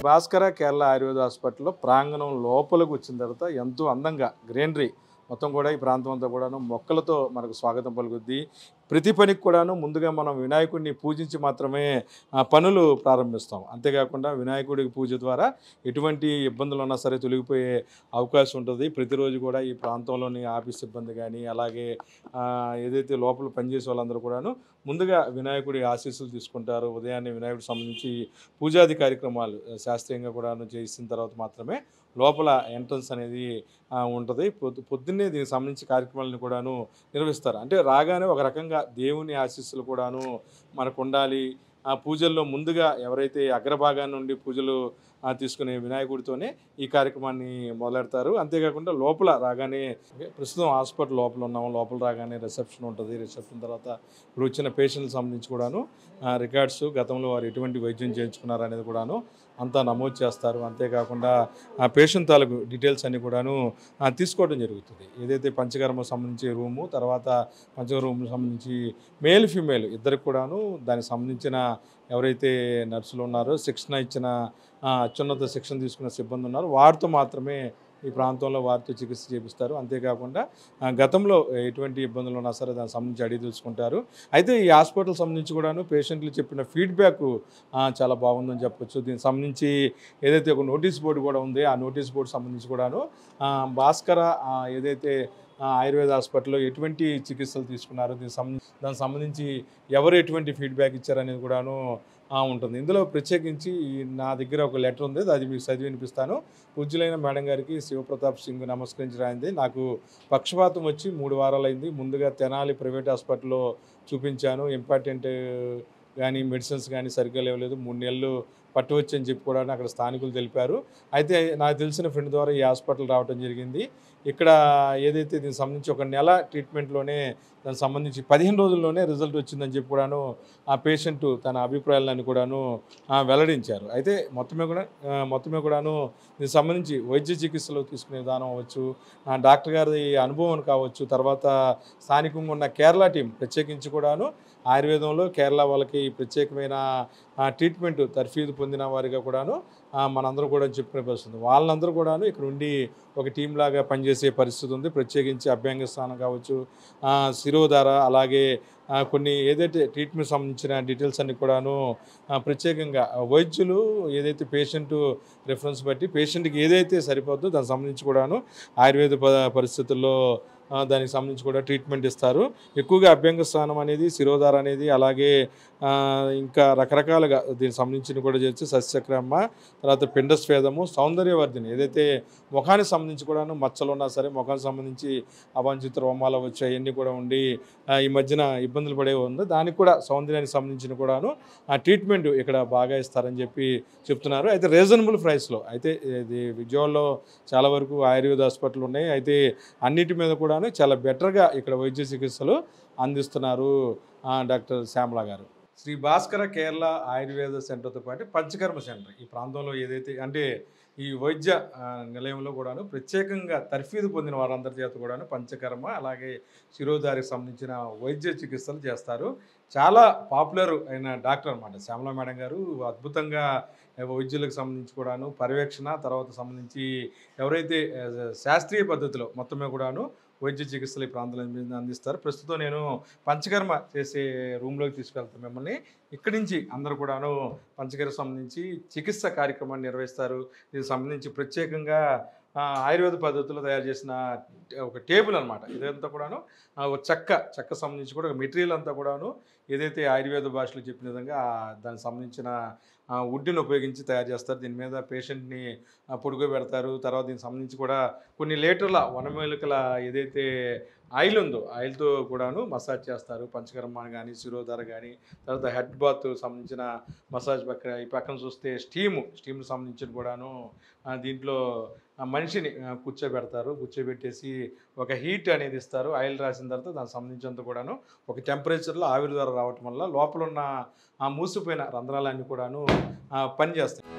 భాస్కర కేరళ ఆయుర్వేద హాస్పిటల్లో ప్రాంగణం లోపలికి వచ్చిన తర్వాత ఎంతో అందంగా గ్రీనరీ మొత్తం కూడా ఈ ప్రాంతం అంతా కూడాను మొక్కలతో మనకు స్వాగతం పలుకుద్ది ప్రతి పనికి కూడాను ముందుగా మనం వినాయకుడిని పూజించి మాత్రమే ఆ పనులు ప్రారంభిస్తాం అంతేకాకుండా వినాయకుడికి పూజ ద్వారా ఎటువంటి ఇబ్బందులు ఉన్నా సరే తొలగిపోయే అవకాశం ఉంటుంది ప్రతిరోజు కూడా ఈ ప్రాంతంలోని ఆఫీస్ సిబ్బంది కానీ అలాగే ఆ, ఏదైతే లోపల పనిచేసే వాళ్ళందరూ కూడాను ముందుగా వినాయకుడి ఆశీస్సులు తీసుకుంటారు ఉదయాన్నే వినాయకుడికి సంబంధించి పూజాది కార్యక్రమాలు ఆ, శాస్త్రీయంగా కూడాను చేసిన తర్వాత మాత్రమే లోపల ఎంట్రన్స్ అనేది ఆ, ఉంటుంది పొద్దు పొద్దున్నే దీనికి సంబంధించి కార్యక్రమాలను కూడాను నిర్వహిస్తారు అంటే రాగానే ఒక రకంగా దేవుని ఆశీస్సులు కూడాను మనకు ఉండాలి ఆ పూజల్లో ముందుగా ఎవరైతే అగ్రభాగాన్ని నుండి పూజలు ఆ, తీసుకునే వినాయకుడితోనే ఈ కార్యక్రమాన్ని మొదలెడతారు అంతేకాకుండా లోపల రాగానే ఓకే, ప్రస్తుతం హాస్పిటల్ లోపల ఉన్నాము లోపల రాగానే రిసెప్షన్ ఉంటుంది రిసెప్షన్ తర్వాత ఇప్పుడు వచ్చిన పేషెంట్కి సంబంధించి కూడాను రికార్డ్స్ గతంలో వారు ఎటువంటి వైద్యం చేయించుకున్నారు అనేది కూడాను అంతా నమోదు చేస్తారు అంతేకాకుండా ఆ పేషెంట్ తాలూకు డీటెయిల్స్ అన్ని కూడాను ఆ, తీసుకోవడం జరుగుతుంది ఏదైతే పంచకర్మ సంబంధించి రూము తర్వాత పంచకర్మ రూమ్ సంబంధించి మేల్ ఫీమేల్ ఇద్దరికి కూడాను దానికి సంబంధించిన ఎవరైతే నర్సులు ఉన్నారో శిక్షణ ఇచ్చిన ఆ, అత్యున్నత శిక్షణ తీసుకున్న సిబ్బంది ఉన్నారు వారితో మాత్రమే ఈ ప్రాంతంలో వారితో చికిత్స చేపిస్తారు అంతేకాకుండా ఆ, గతంలో ఎటువంటి ఇబ్బందులు ఉన్నా సరే దానికి సంబంధించి అడిగి తెలుసుకుంటారు అయితే ఈ హాస్పిటల్ సంబంధించి కూడాను పేషెంట్లు చెప్పిన ఫీడ్బ్యాక్ చాలా బాగుందని చెప్పొచ్చు దీనికి సంబంధించి ఏదైతే ఒక నోటీస్ బోర్డు కూడా ఉంది ఆ నోటీస్ బోర్డు సంబంధించి కూడాను ఆ, భాస్కర ఆ, ఏదైతే ఆ, ఆయుర్వేద హాస్పిటల్లో ఎటువంటి చికిత్సలు తీసుకున్నారు దీనికి సంబంధించి దానికి సంబంధించి ఎవరు ఎటువంటి ఫీడ్బ్యాక్ ఇచ్చారనేది కూడాను ఆ, ఉంటుంది ఇందులో ప్రత్యేకించి ఈ నా దగ్గర ఒక లెటర్ ఉంది అది మీకు చదివి వినిపిస్తాను పూజ్యులైన మేడం గారికి శివప్రతాప్ సింగ్ నమస్కరించి రాయింది నాకు పక్షపాతం వచ్చి మూడు వారాలైంది ముందుగా తెనాలి ప్రైవేట్ హాస్పిటల్లో చూపించాను ఇంపార్టెంట్ కానీ మెడిసిన్స్ కానీ సరిగ్గా లేవలేదు మూడు నెలలు పట్టువచ్చు అని చెప్పి కూడా అక్కడ స్థానికులు తెలిపారు అయితే నాకు తెలిసిన ఫ్రెండ్ ద్వారా ఈ హాస్పిటల్ రావడం జరిగింది ఇక్కడ ఏదైతే దీనికి సంబంధించి ఒక నెల ట్రీట్మెంట్లోనే దానికి సంబంధించి పదిహేను రోజుల్లోనే రిజల్ట్ వచ్చిందని చెప్పి కూడాను ఆ పేషెంట్ తన అభిప్రాయాలను కూడాను ఆ, వెల్లడించారు అయితే మొత్తమే కూడా ఆ, మొత్తమే కూడాను దీనికి సంబంధించి వైద్య చికిత్సలు తీసుకునే విధానం అవ్వచ్చు ఆ, డాక్టర్ గారి అనుభవం కావచ్చు తర్వాత స్థానికంగా ఉన్న కేరళ టీం ప్రత్యేకించి కూడాను ఆయుర్వేదంలో కేరళ వాళ్ళకి ప్రత్యేకమైన ఆ, ట్రీట్మెంట్ తర్ఫీదు పొందిన వారిగా కూడాను ఆ, మనందరూ కూడా చెప్పుకునే పరిస్థితి ఉంది. వాళ్ళందరూ కూడాను ఇక్కడ ఉండి ఒక టీం లాగా పనిచేసే పరిస్థితి ఉంది ప్రత్యేకించి అభ్యంగ స్థానం కావచ్చు ఆ, శిరోధార అలాగే ఆ, కొన్ని ఏదైతే ట్రీట్మెంట్ సంబంధించిన డీటెయిల్స్ అన్ని కూడాను ఆ, ప్రత్యేకంగా వైద్యులు ఏదైతే పేషెంట్ రిఫరెన్స్ బట్టి పేషెంట్కి ఏదైతే సరిపోద్దో దానికి సంబంధించి కూడాను ఆయుర్వేద ప- పరిస్థితుల్లో ఆ, దానికి సంబంధించి కూడా ట్రీట్మెంట్ ఇస్తారు ఎక్కువగా అభ్యంగ స్థానం అనేది శిరోధార అనేది అలాగే ఆ, ఇంకా రకరకాలుగా దీనికి సంబంధించిన కూడా చేసి సస్యక్రమ తర్వాత పిండస్వేదము సౌందర్యవర్ధిని ఏదైతే ముఖానికి సంబంధించి కూడాను మచ్చలు ఉన్నా సరే ముఖానికి సంబంధించి అవాంఛిత రోమాలు వచ్చి అవన్నీ కూడా ఉండి ఆ, ఈ మధ్యన ఇబ్బందులు పడే ఉంది దానికి కూడా సౌందర్యానికి సంబంధించిన కూడాను ఆ ట్రీట్మెంట్ ఇక్కడ బాగా ఇస్తారని చెప్పి చెప్తున్నారు అయితే రీజనబుల్ ప్రైస్లో అయితే ఇది విజయవాడలో చాలా వరకు ఆయుర్వేద హాస్పిటల్ ఉన్నాయి అయితే అన్నిటి మీద కూడాను చాలా బెటర్గా ఇక్కడ వైద్య చికిత్సలు అందిస్తున్నారు ఆ, డాక్టర్ శ్యామల గారు శ్రీ భాస్కర కేరళ ఆయుర్వేద సెంటర్తో పాటు పంచకర్మ సెంటర్ ఈ ప్రాంతంలో ఏదైతే అంటే ఈ వైద్య ఆ, నిలయంలో కూడాను ప్రత్యేకంగా తర్ఫీదు పొందిన వారందరి చేత కూడాను పంచకర్మ అలాగే శిరోధారికి సంబంధించిన వైద్య చికిత్సలు చేస్తారు చాలా పాపులర్ అయిన డాక్టర్ అనమాట శ్యామల మేడం గారు అద్భుతంగా వైద్యులకు సంబంధించి కూడాను పర్యవేక్షణ తర్వాత సంబంధించి ఎవరైతే ఆ, శాస్త్రీయ పద్ధతిలో మొత్తమే కూడాను వైద్య చికిత్సలు ఈ ప్రాంతంలో అంది- అందిస్తారు ప్రస్తుతం నేను పంచకర్మ చేసే రూమ్లోకి తీసుకెళ్తాను మిమ్మల్ని ఇక్కడి నుంచి అందరూ కూడాను పంచకర్మ సంబంధించి చికిత్స కార్యక్రమాన్ని నిర్వహిస్తారు దీనికి సంబంధించి ప్రత్యేకంగా ఆ, ఆయుర్వేద పద్ధతిలో తయారు చేసిన ఒక టేబుల్ అనమాట ఇదంతా కూడాను ఆ, ఒక చెక్క చెక్క సంబంధించి కూడా ఒక మెటీరియల్ అంతా కూడాను ఏదైతే ఆయుర్వేద భాషలో చెప్పిన విధంగా ఆ, దానికి సంబంధించిన ఆ, వుడ్ని ఉపయోగించి తయారు చేస్తారు దీని మీద పేషెంట్ని పొడుగోబెడతారు తర్వాత దీనికి సంబంధించి కూడా కొన్ని లీటర్ల వనమూలికల ఏదైతే ఆయిల్ ఉందో ఆయిల్తో కూడాను మసాజ్ చేస్తారు పంచకర్మ కానీ శిరోధార కానీ తర్వాత హెడ్ బాత్ సంబంధించిన మసాజ్ పక్కన ఈ పక్కన చూస్తే స్టీము స్టీమ్ సంబంధించిన కూడాను ఆ, దీంట్లో ఆ మనిషిని ఆ, కూర్చోబెడతారు కూర్చోబెట్టేసి ఒక హీట్ అనేది ఇస్తారు ఆయిల్ రాసిన తర్వాత దానికి సంబంధించినంత కూడాను ఒక టెంపరేచర్లో ఆవిరి ద్వారా రావటం వల్ల లోపల ఉన్న ఆ మూసిపోయిన రంధ్రాలన్నీ కూడాను ఆ, పనిచేస్తాయి